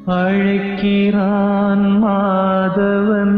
அழைக்கிறான் மாதவன்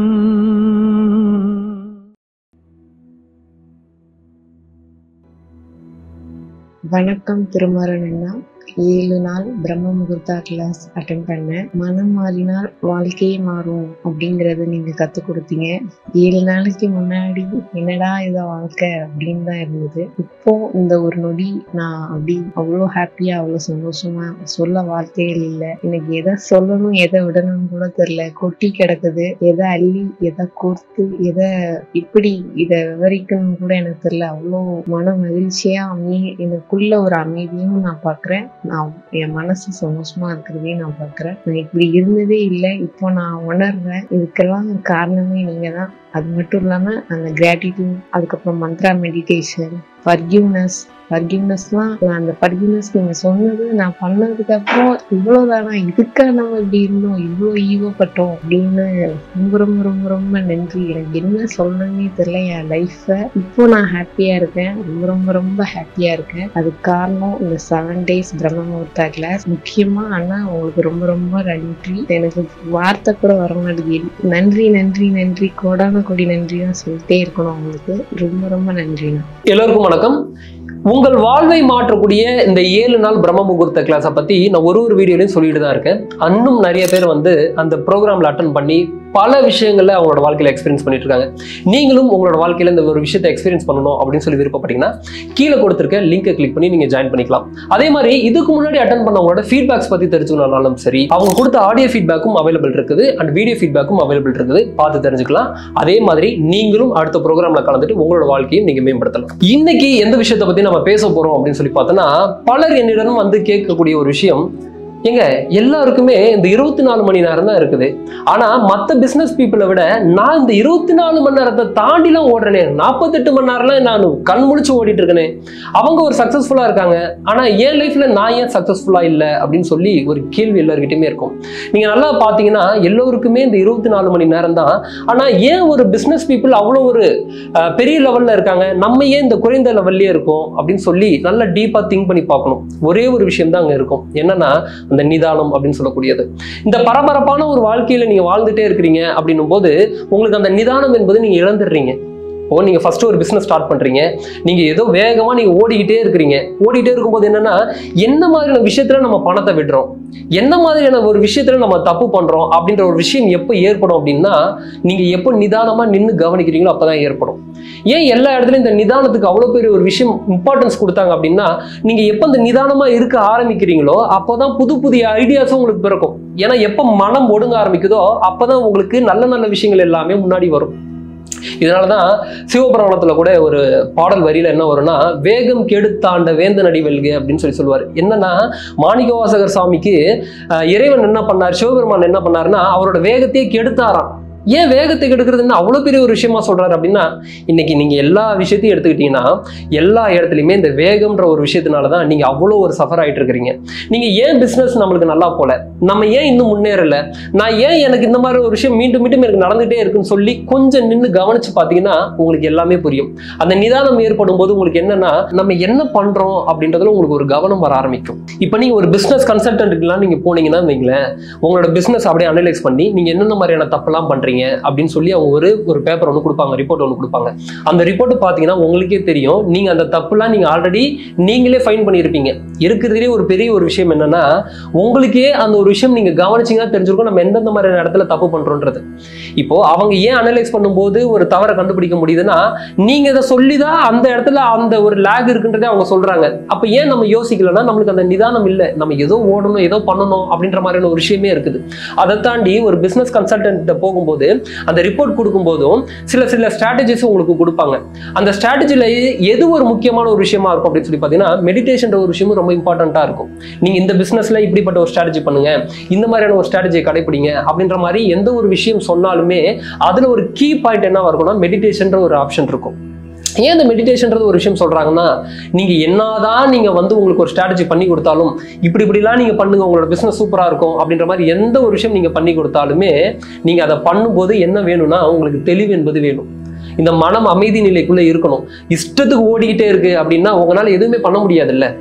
வணக்கம் திருமாறன் அண்ணா ஏழு நாள் பிரம்ம முகூர்த்தா கிளாஸ் அட்டன் பண்ணேன் மனம் மாறினால் வாழ்க்கையே மாறும் அப்படிங்கறத நீங்க கத்து கொடுத்தீங்க ஏழு நாளைக்கு முன்னாடி என்னடா இத வாழ்க்கை அப்படின்னு தான் இருந்தது இப்போ இந்த ஒரு நொடி நான் அப்படி அவ்வளோ ஹாப்பியா அவ்வளோ சந்தோஷமா சொல்ல வார்த்தைகள் இல்லை எனக்கு எதை சொல்லணும் எதை விடணும்னு கூட தெரியல கொட்டி கிடக்குது எதை அள்ளி எதை கோர்த்து எதை இப்படி இதை விவரிக்கணும்னு கூட எனக்கு தெரியல அவ்வளோ மன மகிழ்ச்சியா அமை எனக்குள்ள ஒரு அமைதியும் நான் பார்க்குறேன் நான் என் மனசு சந்தோஷமா இருக்கிறதையும் நான் பார்க்குறேன் நான் இப்படி இருந்ததே இல்லை இப்போ நான் உணர்றேன் இதுக்கெல்லாம் காரணமே நீங்க தான் அது மட்டும் இல்லாம அந்த கிராட்டிடியூட் அதுக்கப்புறம் மந்த்ரா மெடிடேஷன் ஃபர்கிவ்னஸ் ஃபர்கிவ்னஸ்லாம் நான் அந்த ஃபர்கிவ்னஸ் நீங்க சொன்னது நான் பண்ணதுக்கு அப்புறம் இவ்வளவுதானா இதுக்கா நம்ம இப்படி இருந்தோம் இவ்வளோ ஈவப்பட்டோம் அப்படின்னு ரொம்ப ரொம்ப ரொம்ப ரொம்ப நன்றி எனக்கு என்ன சொல்லணும்னே தெரியல என் லைஃப்பை இப்போ நான் ஹாப்பியா இருக்கேன் ரொம்ப ரொம்ப ரொம்ப ஹாப்பியா இருக்கேன் அதுக்கு காரணம் இந்த செவன் டேஸ் பிரம்ம முகூர்த்தா கிளாஸ் முக்கியமா அண்ணா உங்களுக்கு ரொம்ப ரொம்ப நன்றி எனக்கு வார்த்தை கூட வர மாட்டேங்குது நன்றி நன்றி நன்றி கோடான கோடி நன்றி தான் சொல்லிட்டே இருக்கணும் உங்களுக்கு ரொம்ப ரொம்ப நன்றிண்ணா எல்லோருக்கும் வணக்கம் உங்கள் வாழ்வை மாற்றக்கூடிய இந்த ஏழு நாள் பிரம்ம முகூர்த்த கிளாஸை பற்றி நான் ஒரு ஒரு வீடியோலையும் சொல்லிட்டு தான் இருக்கேன் இன்னும் நிறைய பேர் வந்து அந்த ப்ரோக்ராமில் அட்டன் பண்ணி பல விஷயங்கள்ல அவங்களோட வாழ்க்கையில எக்ஸ்பீரியன்ஸ் பண்ணிட்டு இருக்காங்க நீங்களும் உங்களோட வாழ்க்கையில இந்த ஒரு விஷயத்தை எக்ஸ்பீரியன்ஸ் பண்ணணும் அப்படின்னு சொல்லி விருப்பப்பட்டீங்கன்னா கீழே கொடுத்துருக்க லிங்கை கிளிக் பண்ணி நீங்க ஜாயின் பண்ணிக்கலாம் அதே மாதிரி இதுக்கு முன்னாடி அட்டன் பண்ணவங்களோட ஃபீட்பேக்ஸ் பத்தி தெரிஞ்சுக்கணும்னாலும் சரி அவங்க கொடுத்த ஆடியோ ஃபீட்பேக்கும் அவைலபிள் இருக்குது அண்ட் வீடியோ ஃபீட்பேக்கும் அவைலபிள் இருக்குது பார்த்து தெரிஞ்சுக்கலாம் அதே மாதிரி நீங்களும் அடுத்த ப்ரோக்ராம்ல கலந்துட்டு உங்களோட வாழ்க்கையும் நீங்க மேம்படுத்தலாம் இன்னைக்கு எந்த விஷயத்தை பத்தி நம்ம பேச போறோம் அப்படின்னு சொல்லி பார்த்தோன்னா பலர் என்னிடம் வந்து கேட்கக்கூடிய ஒரு விஷயம் ஏங்க எல்லாருக்குமே இந்த இருபத்தி நாலு மணி நேரம் தான் இருக்குது ஆனா மற்ற பிசினஸ் பீப்புளை விட நான் இந்த இருபத்தி நாலு மணி நேரத்தை தாண்டிலாம் ஓடுறேனே நாற்பத்தெட்டு மணி நேரம்லாம் நான் கண் முழிச்சு ஓடிட்டு இருக்கேனே அவங்க ஒரு சக்சஸ்ஃபுல்லா இருக்காங்க ஆனா என் லைஃப்ல நான் ஏன் சக்சஸ்ஃபுல்லா இல்லை அப்படின்னு சொல்லி ஒரு கேள்வி எல்லாருக்கிட்டையுமே இருக்கும் நீங்க நல்லா பாத்தீங்கன்னா எல்லோருக்குமே இந்த இருபத்தி நாலு மணி நேரம் தான் ஆனா ஏன் ஒரு பிசினஸ் பீப்புள் அவ்வளோ ஒரு அஹ், பெரிய லெவல்ல இருக்காங்க நம்ம ஏன் இந்த குறைந்த லெவல்லே இருக்கோம் அப்படின்னு சொல்லி நல்லா டீப்பா திங்க் பண்ணி பார்க்கணும் ஒரே ஒரு விஷயம் தான் அங்க இருக்கும் என்னன்னா அந்த நிதானம் அப்படின்னு சொல்லக்கூடியது இந்த பரபரப்பான ஒரு வாழ்க்கையில நீங்க வாழ்ந்துட்டே இருக்கிறீங்க அப்படின்னும் போது உங்களுக்கு அந்த நிதானம் என்பது நீங்க இழந்துடுறீங்க இப்போ நீங்க ஃபர்ஸ்ட் ஒரு பிசினஸ் ஸ்டார்ட் பண்றீங்க நீங்க ஏதோ வேகமா நீங்க ஓடிக்கிட்டே இருக்கிறீங்க ஓடிட்டே இருக்கும்போது என்னன்னா என்ன மாதிரியான விஷயத்துல நம்ம பணத்தை விடுறோம் என்ன மாதிரியான ஒரு விஷயத்துல நம்ம தப்பு பண்றோம் அப்படின்ற ஒரு விஷயம் எப்போ ஏற்படும் அப்படின்னா நீங்க எப்போ நிதானமா நின்று கவனிக்கிறீங்களோ அப்பதான் ஏற்படும் ஏன் எல்லா இடத்துலயும் இந்த நிதானத்துக்கு அவ்வளவு பெரிய ஒரு விஷயம் இம்பார்ட்டன்ஸ் கொடுத்தாங்க அப்படின்னா நீங்க எப்போ இந்த நிதானமா இருக்க ஆரம்பிக்கிறீங்களோ அப்போதான் புது புதிய ஐடியாஸும் உங்களுக்கு பிறக்கும் ஏன்னா எப்போ மனம் ஒடுங்க ஆரம்பிக்குதோ அப்பதான் உங்களுக்கு நல்ல நல்ல விஷயங்கள் எல்லாமே முன்னாடி வரும் இதனாலதான் சிவபுராணத்துல கூட ஒரு பாடல் வரியில என்ன வரும்னா வேகம் கெடுத்தாண்ட வேந்த நடி வெல்க அப்படின்னு சொல்லி சொல்லுவார் என்னன்னா மாணிக்கவாசகர் சாமிக்கு அஹ், இறைவன் என்ன பண்ணார் சிவபெருமான் என்ன பண்ணாருன்னா அவரோட வேகத்தையே கெடுத்தாராம் ஏன் வேகத்தை கெடுக்கிறதுன்னு அவ்வளோ பெரிய ஒரு விஷயமா சொல்றாரு அப்படின்னா இன்னைக்கு நீங்க எல்லா விஷயத்தையும் எடுத்துக்கிட்டீங்கன்னா எல்லா இடத்துலையுமே இந்த வேகம்ன்ற ஒரு விஷயத்தினால தான் நீங்க அவ்வளோ ஒரு சஃபர் ஆயிட்டு இருக்கிறீங்க நீங்க ஏன் பிசினஸ் நம்மளுக்கு நல்லா போல நம்ம ஏன் இன்னும் முன்னேறல நான் ஏன் எனக்கு இந்த மாதிரி ஒரு விஷயம் மீண்டும் மீண்டும் எனக்கு நடந்துகிட்டே இருக்குன்னு சொல்லி கொஞ்சம் நின்று கவனிச்சு பார்த்தீங்கன்னா உங்களுக்கு எல்லாமே புரியும் அந்த நிதானம் ஏற்படும் போது உங்களுக்கு என்னன்னா நம்ம என்ன பண்றோம் அப்படின்றதுல உங்களுக்கு ஒரு கவனம் வர ஆரம்பிக்கும் இப்போ நீங்க ஒரு பிசினஸ் கன்சல்டன்ட்லாம் நீங்க போனீங்கன்னா வைங்களேன் உங்களோட பிசினஸ் அப்படியே அனலைஸ் பண்ணி நீங்க என்னென்ன மாதிரியான தப்பெல்லாம் பண்றீங்க அப்படின்னு சொல்லி அவங்க ஒரு ஒரு பேப்பர் ஒன்று கொடுப்பாங்க ரிப்போர்ட் ஒன்று கொடுப்பாங்க அந்த ரிப்போர்ட் பார்த்தீங்கன்னா உங்களுக்கே தெரியும் நீங்க அந்த தப்புலாம் நீங்க ஆல்ரெடி நீங்களே ஃபைன் பண்ணியிருப்பீங்க இருக்கிறதுலே ஒரு பெரிய ஒரு விஷயம் என்னன்னா உங்களுக்கே அந்த ஒரு விஷயம் நீங்க கவனிச்சீங்கன்னா தெரிஞ்சிருக்கும் நம்ம எந்தெந்த மாதிரியான இடத்துல தப்பு பண்றோன்றது இப்போ அவங்க ஏன் அனலைஸ் பண்ணும்போது ஒரு தவறை கண்டுபிடிக்க முடியுதுன்னா நீங்க இதை சொல்லி தான் அந்த இடத்துல அந்த ஒரு லேக் இருக்குன்றதே அவங்க சொல்றாங்க அப்ப ஏன் நம்ம யோசிக்கலன்னா நம்மளுக்கு அந்த நிதானம் இல்லை நம்ம ஏதோ ஓடணும் ஏதோ பண்ணணும் அப்படின்ற மாதிரியான ஒரு விஷயமே இருக்குது அதை தாண்டி ஒரு பிசினஸ் கன்சல்டன்ட் போகும்போது அந்த ரிப்போர்ட் கொடுக்கும்போதும் சில சில ஸ்ட்ராட்டஜிஸ் உங்களுக்கு கொடுப்பாங்க அந்த ஸ்ட்ராட்டஜில எது ஒரு முக்கியமான ஒரு விஷயமா இருக்கும் அப்படின்னு சொல்லி பார்த்தீங்கன்னா மெடிடேஷன் ஒரு விஷயமும் ரொம்ப இம்பார்ட்டண்ட்டாக இருக்கும் நீங்க இந்த பிசினஸ்ல இப்படிப்பட்ட ஒரு ஸ்ட்ராட்டஜி பண்ணுங்க இந்த மாதிரியான ஒரு ஸ்ட்ராட்டஜியை கடைப்பிடிங்க அப்படின்ற மாதிரி எந்த ஒரு விஷயம் சொன்னாலுமே அதுல ஒரு கீ பாயிண்ட் என்னவா இருக்கும்னா மெடிடேஷன்ற ஒரு ஆப்ஷன் இருக்கும் ஏன் இந்த மெடிடேஷன்றது ஒரு விஷயம் சொல்றாங்கன்னா நீங்க என்னதான் நீங்க வந்து உங்களுக்கு ஒரு ஸ்ட்ராட்டஜி பண்ணி கொடுத்தாலும் இப்படி இப்படிலாம் நீங்க பண்ணுங்க உங்களோட பிசினஸ் சூப்பரா இருக்கும் அப்படின்ற மாதிரி எந்த ஒரு விஷயம் நீங்க பண்ணி கொடுத்தாலுமே நீங்க அதை பண்ணும்போது என்ன வேணும்னா உங்களுக்கு தெளிவு என்பது வேணும் இந்த மனம் அமைதி நிலைக்குள்ள இருக்கணும் இஷ்டத்துக்கு ஓடிக்கிட்டே இருக்கு அப்படின்னா உங்களால எதுவுமே பண்ண முடியாதுல்ல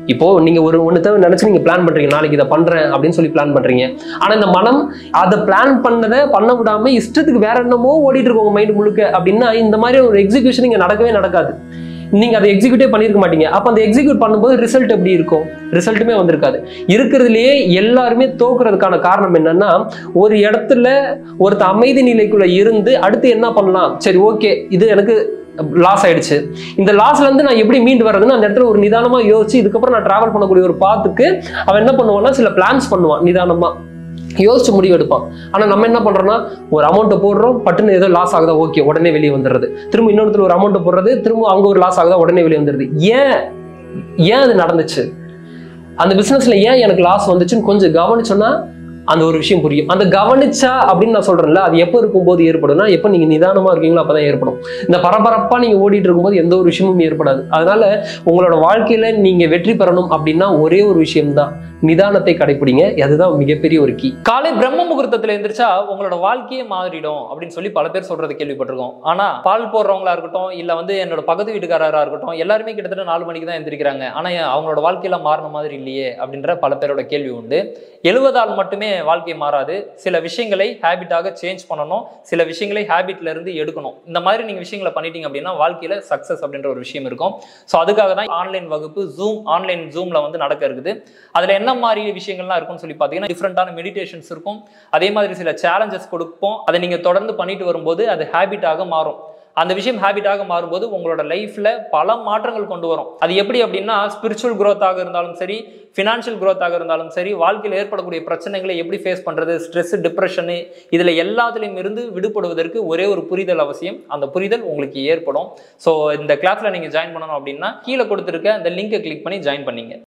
இப்போ நீங்க ஒரு ஒன்று தவிர நினைச்சு நீங்க பிளான் பண்றீங்க நாளைக்கு இதை பண்றேன் அப்படின்னு சொல்லி பிளான் பண்றீங்க ஆனா இந்த மனம் அதை பிளான் பண்ணதை பண்ண விடாம இஷ்டத்துக்கு வேற என்னமோ ஓடிட்டு இருக்கு உங்க மைண்ட் முழுக்க அப்படின்னா இந்த மாதிரி ஒரு எக்ஸிகியூஷன் இங்க நடக்கவே நடக்காது நீங்க அதை எக்ஸிக்யூட்டே பண்ணியிருக்க மாட்டீங்க அப்ப அந்த எக்ஸிக்யூட் பண்ணும்போது ரிசல்ட் எப்படி இருக்கும் ரிசல்ட்டுமே வந்திருக்காது இருக்கிறதுலயே எல்லாருமே தோக்குறதுக்கான காரணம் என்னன்னா ஒரு இடத்துல ஒருத்த அமைதி நிலைக்குள்ள இருந்து அடுத்து என்ன பண்ணலாம் சரி ஓகே இது எனக்கு லாஸ் ஆயிடுச்சு இந்த லாஸ்ல இருந்து நான் எப்படி மீண்டு வர்றதுன்னு அந்த இடத்துல ஒரு நிதானமா யோசிச்சு இதுக்கப்புறம் நான் டிராவல் பண்ணக்கூடிய ஒரு பாத்துக்கு அவன் என்ன பண்ணுவான்னா சில பிளான்ஸ் பண்ணுவான் நிதானமா யோசிச்சு முடிவு எடுப்பான் ஆனா நம்ம என்ன பண்றோம்னா ஒரு அமௌண்ட்டை போடுறோம் பட்டுன்னு ஏதோ லாஸ் ஆகுதா ஓகே உடனே வெளியே வந்துடுறது திரும்ப இன்னொருத்துல ஒரு அமௌண்ட்டை போடுறது திரும்ப அங்க ஒரு லாஸ் ஆகுதா உடனே வெளியே வந்துடுது ஏன் ஏன் அது நடந்துச்சு அந்த பிசினஸ்ல ஏன் எனக்கு லாஸ் வந்துச்சுன்னு கொஞ்சம் கவனிச்சோன்னா அந்த ஒரு விஷயம் புரியும் அந்த கவனிச்சா அப்படின்னு நான் சொல்றேன்ல அது எப்போ இருக்கும்போது ஏற்படும்னா எப்போ நீங்க நிதானமா இருக்கீங்களோ அப்பதான் ஏற்படும் இந்த பரபரப்பா நீங்க ஓடிட்டு இருக்கும்போது எந்த ஒரு விஷயமும் ஏற்படாது அதனால உங்களோட வாழ்க்கையில நீங்க வெற்றி பெறணும் அப்படின்னா ஒரே ஒரு விஷயம்தான் நிதானத்தை கடைபிடிங்க அதுதான் மிகப்பெரிய ஒரு கீ காலை பிரம்ம முகூர்த்தத்துல எந்திரிச்சா உங்களோட வாழ்க்கையே மாறிடும் அப்படின்னு சொல்லி பல பேர் சொல்றது கேள்விப்பட்டிருக்கோம் ஆனா பால் போடுறவங்களா இருக்கட்டும் இல்ல வந்து என்னோட பக்கத்து வீட்டுக்காரரா இருக்கட்டும் எல்லாருமே கிட்டத்தட்ட நாலு மணிக்கு தான் எந்திரிக்கிறாங்க ஆனா ஏன் அவங்களோட வாழ்க்கையில மாறின மாதிரி இல்லையே அப்படின்ற பல பேரோட கேள்வி உண்டு எழுவதால் மட்டுமே வாழ்க்கை மாறாது சில விஷயங்களை ஹேபிட்டாக சேஞ்ச் பண்ணணும் சில விஷயங்களை ஹேபிட்ல இருந்து எடுக்கணும் இந்த மாதிரி நீங்க விஷயங்களை பண்ணிட்டீங்க அப்படின்னா வாழ்க்கையில சக்சஸ் அப்படின்ற ஒரு விஷயம் இருக்கும் ஸோ அதுக்காக தான் ஆன்லைன் வகுப்பு ஜூம் ஆன்லைன் ஜூம்ல வந்து நடக்க இருக்குது அதுல என்ன மாதிரி விஷயங்கள்லாம் இருக்கும்னு சொல்லி பார்த்தீங்கன்னா டிஃப்ரெண்டான மெடிடேஷன்ஸ் இருக்கும் அதே மாதிரி சில சேலஞ்சஸ் கொடுப்போம் அதை நீங்க தொடர்ந்து பண்ணிட்டு வரும்போது அது ஹேபிட்டாக மாறும் அந்த விஷயம் ஹேபிட்டாக மாறும்போது உங்களோட லைஃப்ல பல மாற்றங்கள் கொண்டு வரும் அது எப்படி அப்படின்னா ஸ்பிரிச்சுவல் growth-ஆக இருந்தாலும் சரி ஃபினான்ஷியல் growth-ஆக இருந்தாலும் சரி வாழ்க்கையில் ஏற்படக்கூடிய பிரச்சனைகளை எப்படி ஃபேஸ் பண்றது ஸ்ட்ரெஸ் டிப்ரெஷனு இதுல எல்லாத்துலேயும் இருந்து விடுபடுவதற்கு ஒரே ஒரு புரிதல் அவசியம் அந்த புரிதல் உங்களுக்கு ஏற்படும் ஸோ இந்த கிளாஸ்ல நீங்க ஜாயின் பண்ணணும் அப்படின்னா கீழே கொடுத்துருக்க அந்த லிங்கை கிளிக் பண்ணி ஜாயின் பண்ணீங்க